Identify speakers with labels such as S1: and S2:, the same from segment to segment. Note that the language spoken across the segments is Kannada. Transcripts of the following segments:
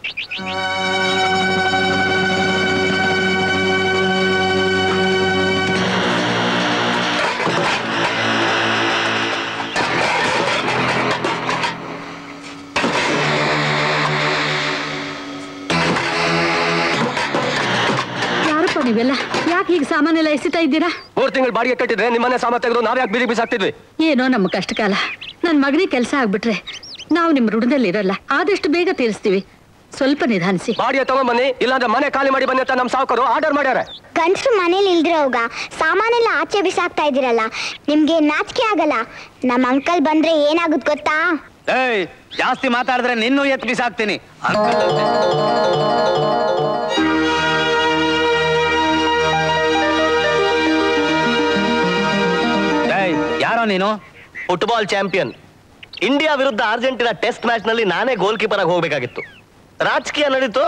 S1: ಯಾರಪ್ಪ ನೀವೆಲ್ಲ ಯಾಕೆ ಹೀಗೆ ಸಾಮಾನೆಲ್ಲ ಎಸಿತಾ ಇದ್ದೀರಾ
S2: ಮೂರ್ ತಿಂಗಳು ಬಾಡಿಗೆ ಕಟ್ಟಿದ್ರೆ ನಿಮ್ಮನೆ ಸಾಮಾನ್ ತೆಗೆದು ನಾವ್ ಯಾಕೆ ಬೀದಿ ಬಿಸಾಕ್ತಿದ್ವಿ
S1: ಏನೋ ನಮ್ಮ ಕಷ್ಟಕಾಲ ನನ್ನ ಮಗನಿಗೆ ಕೆಲಸ ಆಗ್ಬಿಟ್ರೆ ನಾವು ನಿಮ್ಮ ಋಣದಲ್ಲಿ ಇರಲ್ಲ ಆದಷ್ಟು ಬೇಗ ತೀರಿಸ್ತೀವಿ ಸ್ವಲ್ಪ ನಿಧಾನಿಸಿ
S2: ಬಾಡಿಗೆ ತಗೊಂಬನ್ನಿ ಇಲ್ಲಾಂದ್ರೆ ಮನೆ ಖಾಲಿ ಮಾಡಿ ಬನ್ನಿ ಅಂತ ನಮ್ ಸಾವುಕರು ಆರ್ಡರ್ ಮಾಡ್ಯಾರ
S3: ಗಂಡಸ್ರು ಮನೇಲಿ ಇಲ್ದಿರೋವಾಗ ಸಾಮಾನೆಲ್ಲ ಆಚೆ ಬಿಸಾಕ್ತಾ ಇದ್ದೀರಲ್ಲ ನಿಮ್ಗೆ ನಾಚಿಕೆ ಆಗಲ್ಲ ನಮ್ಮ ಅಂಕಲ್ ಬಂದ್ರೆ ಏನಾಗುತ್ತೆ ಗೊತ್ತಾ
S4: ಏಯ್ ಜಾಸ್ತಿ ಮಾತಾಡಿದ್ರೆ ನಿನ್ನೂ ಎತ್ ಬಿಸಾಕ್ತೀನಿ ಏಯ್ ಯಾರೋ ನೀನು
S5: ಫುಟ್ಬಾಲ್ ಚಾಂಪಿಯನ್ ಇಂಡಿಯಾ ವಿರುದ್ಧ ಅರ್ಜೆಂಟಿನಾ ಟೆಸ್ಟ್ ಮ್ಯಾಚ್ ನಲ್ಲಿ ನಾನೇ ಗೋಲ್ ಕೀಪರ್ ಆಗಿ ಹೋಗ್ಬೇಕಾಗಿತ್ತು ರಾಜಕೀಯ ನಡೀತು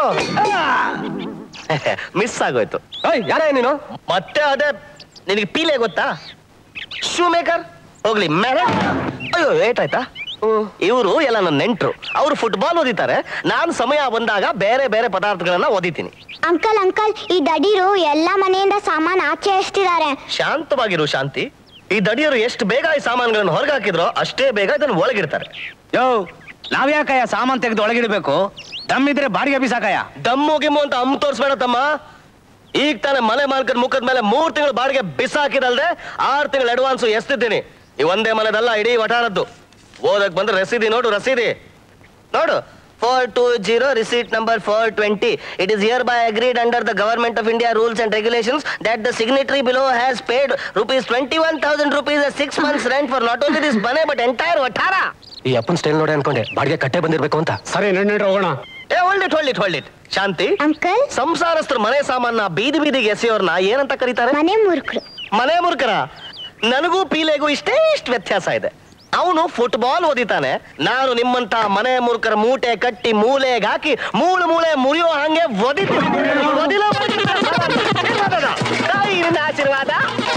S5: ಮಿಸ್ ಆಗೋಯ್ತು
S2: ಏಯ್ ಯಾರೇ ನೀನು
S5: ಮತ್ತೆ ಅದೇ ನಿನಗೆ ಪೀಲೆ ಗೊತ್ತಾ ಶೂ ಮೇಕರ್ ಹೋಗ್ಲಿ ಮೇಲೆ ಅಯ್ಯೋ ಏಟಾಯ್ತಾ ಇವರು ಎಲ್ಲ ನನ್ನ ನೆಂಟ್ರು ಅವರು ಫುಟ್ಬಾಲ್ ಓದಿತಾರೆ ನಾನು ಸಮಯ ಬಂದಾಗ ಬೇರೆ ಬೇರೆ ಪದಾರ್ಥಗಳನ್ನ ಓದಿತೀನಿ
S3: ಅಂಕಲ್ ಅಂಕಲ್ ಈ ದಡೀರು ಎಲ್ಲ ಮನೆಯಿಂದ ಸಾಮಾನ್ ಆಚೆ ಎಷ್ಟಿದ್ದಾರೆ
S5: ಶಾಂತವಾಗಿರು ಶಾಂತಿ ಈ ದಡಿಯರು ಎಷ್ಟು ಬೇಗ ಈ ಸಾಮಾನುಗಳನ್ನು ಹೊರಗೆ ಹಾಕಿದ್ರೋ ಅಷ್ಟೇ ಬೇಗ ಇದನ್ನು ಒಳಗಿಡ್ತಾರೆ
S4: ಯೋ ನಾವ್ಯಾಕಯ್ಯ ಸಾಮಾನ್ ತೆಗೆದು ಒಳಗಿಡ್ಬೇಕು ದಮ್ಮಿದ್ರೆ ಬಾಡಿಗೆ ಬಿಸಾಕಯ್ಯ
S5: ದಮ್ಮು ಗಿಮ್ಮು ಅಂತ ಅಮ್ ತೋರ್ಸ್ಬೇಡ ತಮ್ಮ ಈಗ ತಾನೇ ಮನೆ ಮಾಲ್ಕದ ಮುಖದ ಮೇಲೆ ಮೂರ್ ತಿಂಗಳು ಬಾಡಿಗೆ ಬಿಸಾಕಿದಲ್ದೆ ಆರ್ ತಿಂಗಳು ಅಡ್ವಾನ್ಸ್ ಎಸ್ತಿದ್ದೀನಿ ಈ ಒಂದೇ ಮನೆದಲ್ಲ ಇಡೀ ವಠಾರದ್ದು ಓದಕ್ ಬಂದ್ರೆ ರಸೀದಿ ನೋಡು ರಸೀದಿ ನೋಡು four two zero receipt number four twenty it is year by agreed under the government of India rules and regulations that the signatory below has paid rupees twenty one thousand rupees six months rent for not only this ಮನೆ ಬಟ್ ಎಂಟೈರ್ ವಠಾರ
S2: ಈ ಅಪ್ಪನ್ ಸ್ಟೈಲ್ ನೋಡಿ ಅನ್ಕೊಂಡೆ ಬಾಡಿಗೆ ಕಟ್ಟೆ ಬಂದಿರ್ಬೇಕು ಅಂತ ಸರಿ ನಡ್ ಹೋಗೋಣ
S5: ಏ ಹೊಳ್ಳಿಟ್ ಹೊಳ್ಳಿಟ್ ಹೊಳ್ಳಿಟ್ ಶಾಂತಿ
S3: ಅಂಕಲ್
S5: ಸಂಸಾರಸ್ಥರ ಮನೆ ಸಾಮಾನ ಬೀದಿ ಬೀದಿಗೆ ಎಸೆಯೋರ್ನ ಏನಂತ ಕರೀತಾರೆ
S3: ಮನೆ ಮೂರ್ಖರು
S5: ಮನೆ ಮುರ್ಕರ ನನಗೂ ಪೀಲೆಗೂ ಇಷ್ಟೇ ಇಷ್ಟು ವ್ಯತ್ಯಾಸ ಇದೆ ಅವನು ಫುಟ್ಬಾಲ್ ಓದಿತಾನೆ ನಾನು ನಿಮ್ಮಂತ ಮನೆ ಮುರ್ಕರ ಮೂಟೆ ಕಟ್ಟಿ ಮೂಲೆಗೆ ಹಾಕಿ ಮೂಳು ಮೂಳೆ ಮುರಿಯೋ ಹಂಗೆ ಒದಿತೀನಿ ಒದಿಲ ಒದಿಲ. ಆಶೀರ್ವಾದದ. ತಾಯಿಯಿಂದ ಆಶೀರ್ವಾದ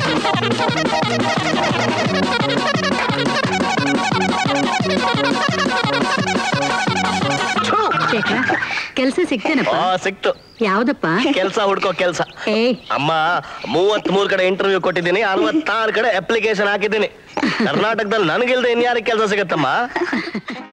S1: ಶೇಖರ ಕೆಲಸ ಸಿಗ್ತೇನಪ್ಪ
S5: ಆ ಸಿಕ್ತು
S1: ಯಾವ್ದಪ್ಪ
S5: ಕೆಲ್ಸ ಹುಡ್ಕೋ ಕೆಲ್ಸ
S1: ಏಯ್
S5: ಅಮ್ಮ ಮೂವತ್ತ್ ಮೂರ್ ಕಡೆ ಇಂಟರ್ವ್ಯೂ ಕೊಟ್ಟಿದ್ದೀನಿ ಅರವತ್ತಾರು ಕಡೆ ಅಪ್ಲಿಕೇಶನ್ ಹಾಕಿದ್ದೀನಿ ಕರ್ನಾಟಕದಲ್ಲಿ ನನಗಿಲ್ದೆ ಇನ್ಯಾರಿಗೆ ಕೆಲಸ ಸಿಗತ್ತಮ್ಮ